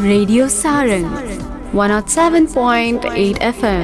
Radio Sarang 107.8 FM.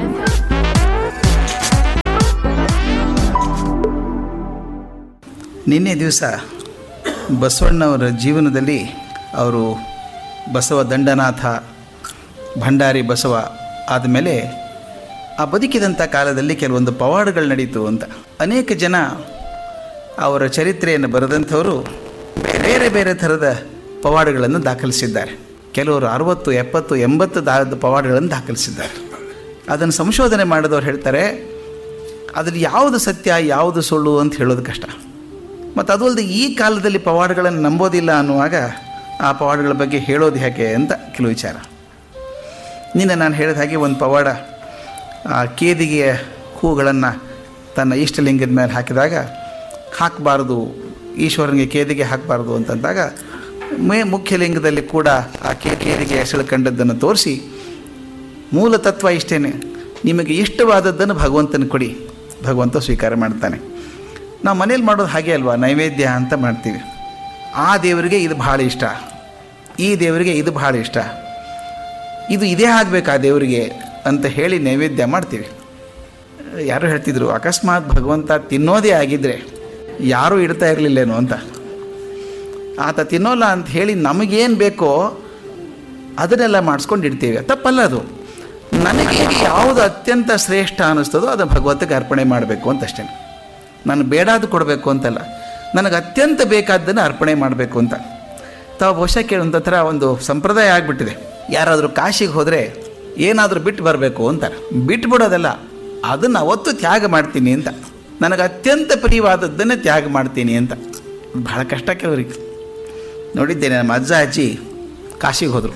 ನಿನ್ನೆ ದಿವಸ ಬಸವಣ್ಣವರ ಜೀವನದಲ್ಲಿ ಅವರು ಬಸವ ದಂಡನಾಥ ಭಂಡಾರಿ ಬಸವ ಆದಮೇಲೆ ಆ ಬದುಕಿದಂಥ ಕಾಲದಲ್ಲಿ ಕೆಲವೊಂದು ಪವಾಡಗಳು ನಡೀತು ಅಂತ ಅನೇಕ ಜನ ಅವರ ಚರಿತ್ರೆಯನ್ನು ಬರೆದಂಥವರು ಬೇರೆ ಬೇರೆ ಥರದ ಪವಾಡಗಳನ್ನು ದಾಖಲಿಸಿದ್ದಾರೆ ಕೆಲವರು ಅರುವತ್ತು ಎಪ್ಪತ್ತು ಎಂಬತ್ತು ದಾ ಪವಾಡಗಳನ್ನು ದಾಖಲಿಸಿದ್ದಾರೆ ಅದನ್ನು ಸಂಶೋಧನೆ ಮಾಡಿದವರು ಹೇಳ್ತಾರೆ ಅದ್ರಲ್ಲಿ ಯಾವುದು ಸತ್ಯ ಯಾವುದು ಸುಳ್ಳು ಅಂತ ಹೇಳೋದು ಕಷ್ಟ ಮತ್ತು ಅದು ಅಲ್ಲದೆ ಈ ಕಾಲದಲ್ಲಿ ಪವಾಡಗಳನ್ನು ನಂಬೋದಿಲ್ಲ ಅನ್ನುವಾಗ ಆ ಪವಾಡಗಳ ಬಗ್ಗೆ ಹೇಳೋದು ಯಾಕೆ ಅಂತ ಕೆಲವು ವಿಚಾರ ನಿನ್ನೆ ನಾನು ಹೇಳಿದ ಹಾಗೆ ಒಂದು ಪವಾಡ ಆ ಕೇದಿಗೆಯ ಹೂಗಳನ್ನು ತನ್ನ ಇಷ್ಟಲಿಂಗದ ಮೇಲೆ ಹಾಕಿದಾಗ ಹಾಕಬಾರ್ದು ಈಶ್ವರನಿಗೆ ಕೇದಿಗೆ ಹಾಕಬಾರ್ದು ಅಂತಂದಾಗ ಮೇ ಮುಖ್ಯ ಲಿಂಗದಲ್ಲಿ ಕೂಡ ಆ ಕೇ ಕೇದಿಗೆ ಎಸೆಳ್ಕಂಡದ್ದನ್ನು ತೋರಿಸಿ ಮೂಲ ತತ್ವ ಇಷ್ಟೇ ನಿಮಗೆ ಇಷ್ಟವಾದದ್ದನ್ನು ಭಗವಂತನ ಕೊಡಿ ಭಗವಂತ ಸ್ವೀಕಾರ ಮಾಡ್ತಾನೆ ನಾವು ಮನೇಲಿ ಮಾಡೋದು ಹಾಗೆ ಅಲ್ವಾ ನೈವೇದ್ಯ ಅಂತ ಮಾಡ್ತೀವಿ ಆ ದೇವರಿಗೆ ಇದು ಭಾಳ ಇಷ್ಟ ಈ ದೇವರಿಗೆ ಇದು ಭಾಳ ಇಷ್ಟ ಇದು ಇದೇ ಆಗಬೇಕು ಆ ದೇವರಿಗೆ ಅಂತ ಹೇಳಿ ನೈವೇದ್ಯ ಮಾಡ್ತೀವಿ ಯಾರು ಹೇಳ್ತಿದ್ರು ಅಕಸ್ಮಾತ್ ಭಗವಂತ ತಿನ್ನೋದೇ ಆಗಿದ್ದರೆ ಯಾರೂ ಇಡ್ತಾ ಇರಲಿಲ್ಲೇನೋ ಅಂತ ಆತ ತಿನ್ನೋಲ್ಲ ಅಂತ ಹೇಳಿ ನಮಗೇನು ಬೇಕೋ ಅದನ್ನೆಲ್ಲ ಮಾಡಿಸ್ಕೊಂಡು ಇಡ್ತೀವಿ ತಪ್ಪಲ್ಲ ಅದು ನನಗೆ ಯಾವುದು ಅತ್ಯಂತ ಶ್ರೇಷ್ಠ ಅನ್ನಿಸ್ತದೋ ಅದನ್ನು ಭಗವಂತಗೆ ಅರ್ಪಣೆ ಮಾಡಬೇಕು ಅಂತ ಅಷ್ಟೇ ನಾನು ಬೇಡಾದು ಕೊಡಬೇಕು ಅಂತಲ್ಲ ನನಗೆ ಅತ್ಯಂತ ಬೇಕಾದ್ದನ್ನು ಅರ್ಪಣೆ ಮಾಡಬೇಕು ಅಂತ ತಾವು ಬಹುಶಃ ಕೇಳುವಂಥ ಥರ ಒಂದು ಸಂಪ್ರದಾಯ ಆಗಿಬಿಟ್ಟಿದೆ ಯಾರಾದರೂ ಕಾಶಿಗೆ ಹೋದರೆ ಏನಾದರೂ ಬಿಟ್ಟು ಬರಬೇಕು ಅಂತಾರೆ ಬಿಟ್ಟು ಬಿಡೋದಲ್ಲ ಅದನ್ನು ಅವತ್ತು ತ್ಯಾಗ ಮಾಡ್ತೀನಿ ಅಂತ ನನಗೆ ಅತ್ಯಂತ ಪ್ರಿಯವಾದದ್ದನ್ನೇ ತ್ಯಾಗ ಮಾಡ್ತೀನಿ ಅಂತ ಭಾಳ ಕಷ್ಟ ಕೆಲವರಿಗೆ ನೋಡಿದ್ದೇನೆ ನಮ್ಮ ಅಜ್ಜ ಅಜ್ಜಿ ಕಾಶಿಗೆ ಹೋದರು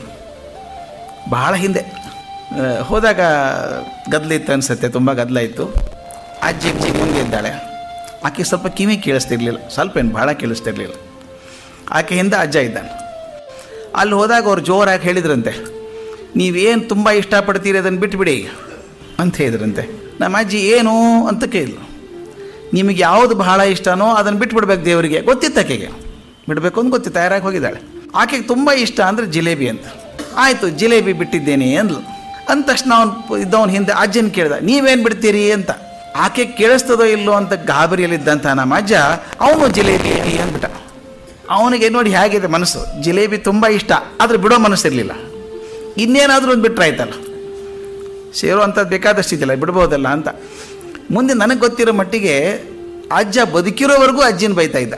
ಬಹಳ ಹಿಂದೆ ಆ, ಹೋದಾಗ ಗದ್ದಲ ಇತ್ತು ಅನಿಸುತ್ತೆ ತುಂಬ ಗದ್ದಲ ಇತ್ತು ಅಜ್ಜಿ ಅಜ್ಜಿ ಮುಂದೆ ಇದ್ದಾಳೆ ಆಕೆ ಸ್ವಲ್ಪ ಕಿವಿ ಕೇಳಿಸ್ತಿರ್ಲಿಲ್ಲ ಸ್ವಲ್ಪ ಏನು ಭಾಳ ಕೇಳಿಸ್ತಿರ್ಲಿಲ್ಲ ಆಕೆ ಹಿಂದೆ ಅಜ್ಜ ಇದ್ದಾನೆ ಅಲ್ಲಿ ಹೋದಾಗ ಅವ್ರು ಜೋರಾಗಿ ಹೇಳಿದ್ರಂತೆ ನೀವೇನು ತುಂಬ ಇಷ್ಟಪಡ್ತೀರಿ ಅದನ್ನು ಬಿಟ್ಬಿಡಿ ಅಂತ ಹೇಳಿದ್ರಂತೆ ನಮ್ಮ ಅಜ್ಜಿ ಏನು ಅಂತ ಕೇಳಿದ್ರು ನಿಮಗೆ ಯಾವುದು ಬಹಳ ಇಷ್ಟನೋ ಅದನ್ನು ಬಿಟ್ಬಿಡ್ಬೇಕು ದೇವರಿಗೆ ಗೊತ್ತಿತ್ತು ಆಕೆಗೆ ಬಿಡಬೇಕು ಅಂತ ಗೊತ್ತಿತ್ತು ತಯಾರಾಗಿ ಹೋಗಿದ್ದಾಳೆ ಆಕೆಗೆ ತುಂಬ ಇಷ್ಟ ಅಂದರೆ ಜಿಲೇಬಿ ಅಂತ ಆಯಿತು ಜಿಲೇಬಿ ಬಿಟ್ಟಿದ್ದೇನೆ ಅಂದ್ಲು ಅಂದ ತಕ್ಷಣ ಅವನು ಇದ್ದವನ ಹಿಂದೆ ಅಜ್ಜನ ಕೇಳ್ದ ನೀವೇನು ಬಿಡ್ತೀರಿ ಅಂತ ಆಕೆ ಕೇಳಿಸ್ತದೋ ಇಲ್ಲೋ ಅಂತ ಗಾಬರಿಯಲ್ಲಿದ್ದಂಥ ನಮ್ಮ ಅಜ್ಜ ಅವನು ಜಿಲೇಬಿ ಅಂದ್ಬಿಟ್ಟ ಅವನಿಗೆ ನೋಡಿ ಹೇಗಿದೆ ಮನಸ್ಸು ಜಿಲೇಬಿ ತುಂಬ ಇಷ್ಟ ಆದರೆ ಬಿಡೋ ಮನಸ್ಸಿರಲಿಲ್ಲ ಇನ್ನೇನಾದರೂ ಒಂದು ಬಿಟ್ಟರೆ ಆಯ್ತಲ್ಲ ಸೇರೋ ಅಂಥದ್ದು ಬೇಕಾದಷ್ಟು ಇದೆಯಲ್ಲ ಬಿಡ್ಬೋದಲ್ಲ ಅಂತ ಮುಂದೆ ನನಗೆ ಗೊತ್ತಿರೋ ಮಟ್ಟಿಗೆ ಅಜ್ಜ ಬದುಕಿರೋವರೆಗೂ ಅಜ್ಜಿನ ಬೈತಾ ಇದ್ದ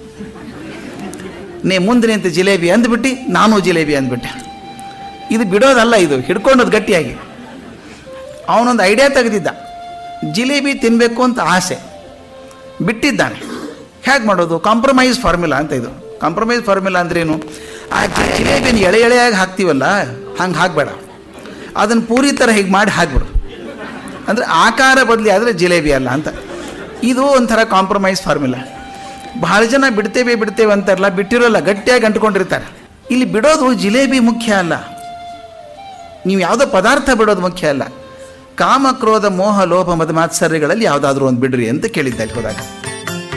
ನೀ ಮುಂದೆ ನಿಂತು ಜಿಲೇಬಿ ಅಂದ್ಬಿಟ್ಟು ನಾನು ಜಿಲೇಬಿ ಅಂದ್ಬಿಟ್ಟೆ ಇದು ಬಿಡೋದಲ್ಲ ಇದು ಹಿಡ್ಕೊಂಡದ್ದು ಗಟ್ಟಿಯಾಗಿ ಅವನೊಂದು ಐಡಿಯಾ ತೆಗೆದಿದ್ದ ಜಿಲೇಬಿ ತಿನ್ನಬೇಕು ಅಂತ ಆಸೆ ಬಿಟ್ಟಿದ್ದಾನೆ ಹೇಗೆ ಮಾಡೋದು ಕಾಂಪ್ರಮೈಸ್ ಫಾರ್ಮುಲಾ ಅಂತ ಇದು ಕಾಂಪ್ರಮೈಸ್ ಫಾರ್ಮುಲಾ ಅಂದ್ರೇನು ಆ ಜಿ- ಜಿಲೇಬಿನ ಎಳೆ ಎಳೆಯಾಗಿ ಹಾಕ್ತೀವಲ್ಲ ಹಂಗೆ ಹಾಕಬೇಡ ಅದನ್ನು ಪೂರಿ ಥರ ಹೀಗೆ ಮಾಡಿ ಹಾಕ್ಬಿಡು ಅಂದರೆ ಆಕಾರ ಬದಲಿ ಆದರೆ ಜಿಲೇಬಿ ಅಲ್ಲ ಅಂತ ಇದು ಒಂಥರ ಕಾಂಪ್ರಮೈಸ್ ಫಾರ್ಮುಲಾ ಬಹಳ ಜನ ಬಿಡ್ತೇವೆ ಬಿಡ್ತೇವೆ ಅಂತಾರಲ್ಲ ಬಿಟ್ಟಿರೋಲ್ಲ ಗಟ್ಟಿಯಾಗಿ ಅಂಟ್ಕೊಂಡಿರ್ತಾರೆ ಇಲ್ಲಿ ಬಿಡೋದು ಜಿಲೇಬಿ ಮುಖ್ಯ ಅಲ್ಲ ನೀವು ಯಾವುದೋ ಪದಾರ್ಥ ಬಿಡೋದು ಮುಖ್ಯ ಅಲ್ಲ ಕಾಮ ಕ್ರೋಧ ಮೋಹ ಲೋಭ ಮದ ಮಾತ್ಸರ್ಯಗಳಲ್ಲಿ ಯಾವುದಾದ್ರೂ ಒಂದು ಬಿಡ್ರಿ ಅಂತ ಕೇಳಿದ್ದೆ ಅಲ್ಲಿ ಹೋದಾಗ